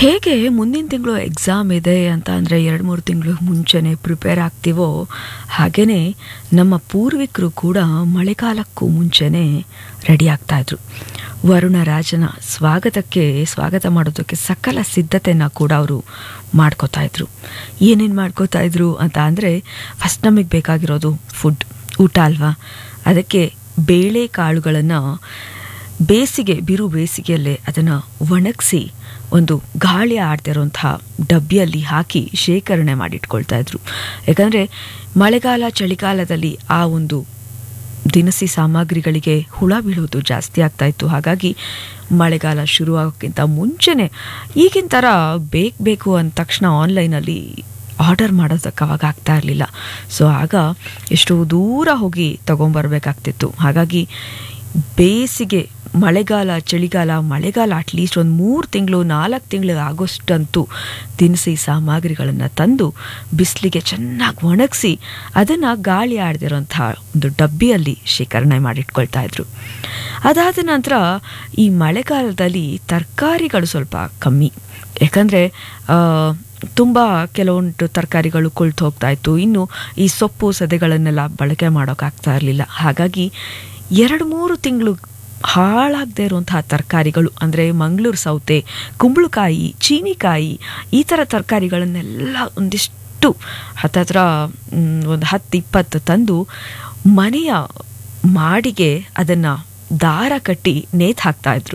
ಹೇಗೆ ಮುಂದಿನ ತಿಂಗಳು ಎಕ್ಸಾಮ್ ಇದೆ ಅಂತ ಅಂದರೆ ಎರಡು ಮೂರು ತಿಂಗಳು ಮುಂಚೆನೇ ಪ್ರಿಪೇರ್ ಆಗ್ತೀವೋ ಹಾಗೆಯೇ ನಮ್ಮ ಪೂರ್ವಿಕರು ಕೂಡ ಮಳೆಗಾಲಕ್ಕೂ ಮುಂಚೆನೇ ರೆಡಿ ಆಗ್ತಾಯಿದ್ರು ವರುಣ ರಾಜನ ಸ್ವಾಗತಕ್ಕೆ ಸ್ವಾಗತ ಮಾಡೋದಕ್ಕೆ ಸಕಲ ಸಿದ್ಧತೆನ ಕೂಡ ಅವರು ಮಾಡ್ಕೋತಾ ಇದ್ರು ಏನೇನು ಮಾಡ್ಕೋತಾ ಇದ್ರು ಅಂತ ಅಂದರೆ ಫಸ್ಟ್ ನಮಗೆ ಬೇಕಾಗಿರೋದು ಫುಡ್ ಊಟ ಅಲ್ವಾ ಅದಕ್ಕೆ ಬೇಳೆ ಕಾಳುಗಳನ್ನು ಬೇಸಿಗೆ ಬಿರು ಬೇಸಿಗೆಯಲ್ಲೇ ಅದನ್ನು ಒಣಗಿಸಿ ಒಂದು ಗಾಳಿ ಆಡ್ತಿರೋಂಥ ಡಬ್ಬಿಯಲ್ಲಿ ಹಾಕಿ ಶೇಖರಣೆ ಮಾಡಿಟ್ಕೊಳ್ತಾ ಇದ್ರು ಯಾಕಂದರೆ ಮಳೆಗಾಲ ಚಳಿಗಾಲದಲ್ಲಿ ಆ ಒಂದು ದಿನಸಿ ಸಾಮಗ್ರಿಗಳಿಗೆ ಹುಳ ಬೀಳೋದು ಜಾಸ್ತಿ ಆಗ್ತಾ ಇತ್ತು ಹಾಗಾಗಿ ಮಳೆಗಾಲ ಶುರುವಾಗೋಕ್ಕಿಂತ ಮುಂಚೆನೇ ಈಗಿನ ಥರ ಬೇಕು ಬೇಕು ಅಂದ ತಕ್ಷಣ ಆನ್ಲೈನಲ್ಲಿ ಆರ್ಡರ್ ಮಾಡೋದಕ್ಕೆ ಅವಾಗ ಆಗ್ತಾ ಇರಲಿಲ್ಲ ಸೊ ಆಗ ಎಷ್ಟೋ ದೂರ ಹೋಗಿ ತೊಗೊಂಬರ್ಬೇಕಾಗ್ತಿತ್ತು ಹಾಗಾಗಿ ಬೇಸಿಗೆ ಮಳೆಗಾಲ ಚಳಿಗಾಲ ಮಳೆಗಾಲ ಅಟ್ಲೀಸ್ಟ್ ಒಂದು ಮೂರು ತಿಂಗಳು ನಾಲ್ಕು ತಿಂಗಳು ಆಗೋಷ್ಟಂತೂ ದಿನಸಿ ಸಾಮಗ್ರಿಗಳನ್ನು ತಂದು ಬಿಸಿಲಿಗೆ ಚೆನ್ನಾಗಿ ಒಣಗಿಸಿ ಅದನ್ನು ಗಾಳಿ ಆಡ್ದಿರೋಂಥ ಒಂದು ಡಬ್ಬಿಯಲ್ಲಿ ಶೇಖರಣೆ ಮಾಡಿಟ್ಕೊಳ್ತಾ ಇದ್ರು ಅದಾದ ನಂತರ ಈ ಮಳೆಗಾಲದಲ್ಲಿ ತರಕಾರಿಗಳು ಸ್ವಲ್ಪ ಕಮ್ಮಿ ಯಾಕಂದರೆ ತುಂಬ ಕೆಲವೊಂದು ತರಕಾರಿಗಳು ಕೊಳ್ತು ಹೋಗ್ತಾ ಇತ್ತು ಇನ್ನು ಈ ಸೊಪ್ಪು ಸದೆಗಳನ್ನೆಲ್ಲ ಬಳಕೆ ಮಾಡೋಕ್ಕಾಗ್ತಾ ಇರಲಿಲ್ಲ ಹಾಗಾಗಿ ಎರಡು ಮೂರು ತಿಂಗಳು ಹಾಳಾಗದೇ ಇರುವಂತಹ ತರಕಾರಿಗಳು ಅಂದರೆ ಮಂಗಳೂರು ಸೌತೆ ಕುಂಬಳಕಾಯಿ ಚೀನಿಕಾಯಿ ಈ ಥರ ತರಕಾರಿಗಳನ್ನೆಲ್ಲ ಒಂದಿಷ್ಟು ಹತ್ತತ್ರ ಒಂದು ಹತ್ತು ಇಪ್ಪತ್ತು ತಂದು ಮನೆಯ ಮಾಡಿಗೆ ಅದನ್ನು ದಾರ ಕಟ್ಟಿ ನೇತು ಹಾಕ್ತಾ ಇದ್ರು